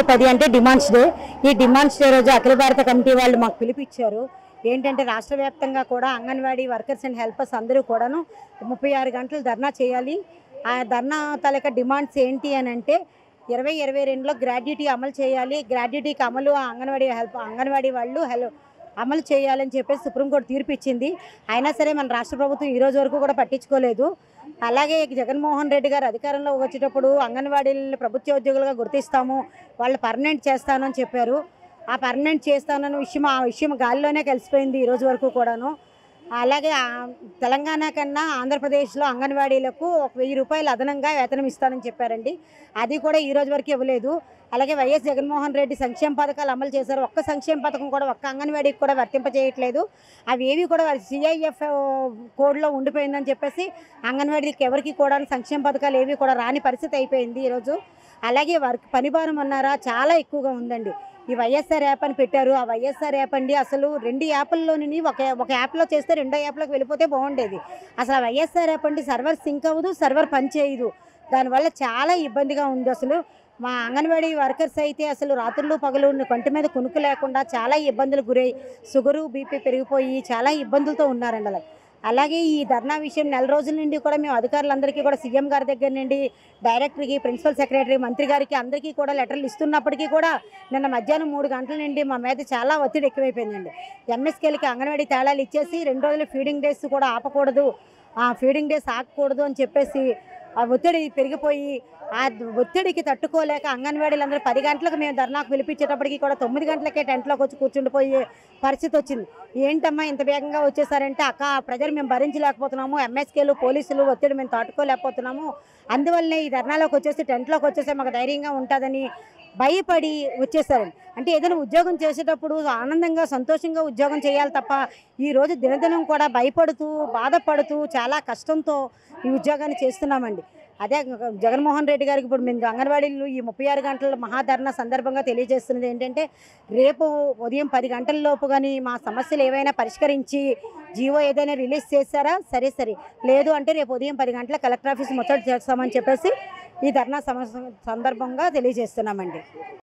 పది అంటే demands day ఈ డిమాండ్స్ డే రోజు అఖిల భారత కమిటీ వాళ్ళు మాకు పిలిపిచ్చారు ఏంటంటే రాష్ట్ర వ్యాప్తంగా కూడా అంగన్వాడీ వర్కర్స్ అండ్ హెల్పర్స్ అందరూ కూడాను ముప్పై ఆరు గంటలు ధర్నా చేయాలి ఆ ధర్నా తాలూకా డిమాండ్స్ ఏంటి అని అంటే ఇరవై ఇరవై రెండులో గ్రాడ్యుటీ అమలు చేయాలి గ్రాడ్యుటీకి అమలు ఆ అంగన్వాడీ హెల్ప్ అంగన్వాడీ వాళ్ళు హెల్ అమలు చేయాలని చెప్పేసి సుప్రీంకోర్టు తీర్పు ఇచ్చింది అయినా సరే మన రాష్ట్ర ప్రభుత్వం ఈ రోజు వరకు కూడా పట్టించుకోలేదు అలాగే జగన్మోహన్ రెడ్డి గారు అధికారంలో వచ్చేటప్పుడు అంగన్వాడీలను ప్రభుత్వ ఉద్యోగులుగా గుర్తిస్తాము వాళ్ళు పర్మనెంట్ చేస్తానని చెప్పారు ఆ పర్మనెంట్ చేస్తానన్న విషయం ఆ విషయం గాలిలోనే కలిసిపోయింది ఈ రోజు వరకు కూడాను అలాగే ఆ తెలంగాణ కన్నా ఆంధ్రప్రదేశ్లో అంగన్వాడీలకు ఒక వెయ్యి రూపాయలు అదనంగా వేతనం ఇస్తానని చెప్పారండి అది కూడా ఈ రోజు వరకు ఇవ్వలేదు అలాగే వైఎస్ జగన్మోహన్ రెడ్డి సంక్షేమ పథకాలు అమలు చేశారు ఒక్క సంక్షేమ పథకం కూడా ఒక్క అంగన్వాడీకి కూడా వర్తింపజేయట్లేదు అవి ఏవి కూడా సిఐఎఫ్ కోడ్లో ఉండిపోయిందని చెప్పేసి అంగన్వాడీకి ఎవరికి కూడా సంక్షేమ పథకాలు ఏవి కూడా రాని పరిస్థితి అయిపోయింది ఈరోజు అలాగే వర్క్ పనిభారం అన్నారా చాలా ఎక్కువగా ఉందండి ఈ వైఎస్ఆర్ యాప్ అని పెట్టారు ఆ వైఎస్ఆర్ యాప్ అండి అసలు రెండు యాప్ల్లోని ఒక ఒక యాప్లో చేస్తే రెండో యాప్లోకి వెళ్ళిపోతే బాగుండేది అసలు ఆ వైఎస్ఆర్ యాప్ అండి సర్వర్ సింక్ అవ్వదు సర్వర్ పనిచేయదు దానివల్ల చాలా ఇబ్బందిగా ఉంది అసలు మా అంగన్వాడీ వర్కర్స్ అయితే అసలు రాత్రులు పగలు కంటి మీద కునుకు లేకుండా చాలా ఇబ్బందులు గురై షుగరు బీపీ పెరిగిపోయి చాలా ఇబ్బందులతో ఉన్నారండి అలా అలాగే ఈ ధర్నా విషయం నెల రోజుల నుండి కూడా మేము అధికారులందరికీ కూడా సీఎం గారి దగ్గర నుండి డైరెక్టర్కి ప్రిన్సిపల్ సెక్రటరీ మంత్రి గారికి అందరికీ కూడా లెటర్లు ఇస్తున్నప్పటికీ కూడా నిన్న మధ్యాహ్నం మూడు గంటల నుండి మా మీద చాలా ఒత్తిడి ఎక్కువైపోయిందండి ఎంఎస్కేలకి అంగన్వాడీ తేడాలు ఇచ్చేసి రెండు రోజులు ఫీడింగ్ డేస్ కూడా ఆపకూడదు ఆ ఫీడింగ్ డేస్ ఆగకూడదు అని చెప్పేసి ఆ ఒత్తిడి పెరిగిపోయి ఆ ఒత్తిడికి తట్టుకోలేక అంగన్వాడీలందరూ పది గంటలకు మేము ధర్నాకు పిలిపించేటప్పటికి కూడా తొమ్మిది గంటలకే టెంట్లోకి వచ్చి కూర్చుండిపోయే పరిస్థితి వచ్చింది ఏంటమ్మా ఇంత వేగంగా వచ్చేసారంటే అక్క ఆ ప్రజలు మేము భరించలేకపోతున్నాము ఎంఎస్కేలు పోలీసులు ఒత్తిడి మేము తట్టుకోలేకపోతున్నాము అందువల్లనే ఈ ధర్నాలోకి వచ్చేసి టెంట్లోకి వచ్చేసి మాకు ధైర్యంగా ఉంటుందని భయపడి వచ్చేసారండి అంటే ఏదైనా ఉద్యోగం చేసేటప్పుడు ఆనందంగా సంతోషంగా ఉద్యోగం చేయాలి తప్ప ఈ రోజు దినదినం కూడా భయపడుతూ బాధపడుతూ చాలా కష్టంతో ఈ ఉద్యోగాన్ని చేస్తున్నామండి అదే జగన్మోహన్ రెడ్డి గారికి ఇప్పుడు మేము అంగన్వాడీలు ఈ ముప్పై ఆరు గంటల మహాధరణ సందర్భంగా తెలియజేస్తున్నది ఏంటంటే రేపు ఉదయం పది గంటల లోపు కానీ మా సమస్యలు ఏవైనా పరిష్కరించి జీవో ఏదైనా రిలీజ్ చేశారా సరే సరే లేదు అంటే రేపు ఉదయం పది గంటల కలెక్టర్ ఆఫీస్ ముట్టడి చేస్తామని చెప్పేసి ఈ ధర్నా సమస్య సందర్భంగా తెలియజేస్తున్నామండి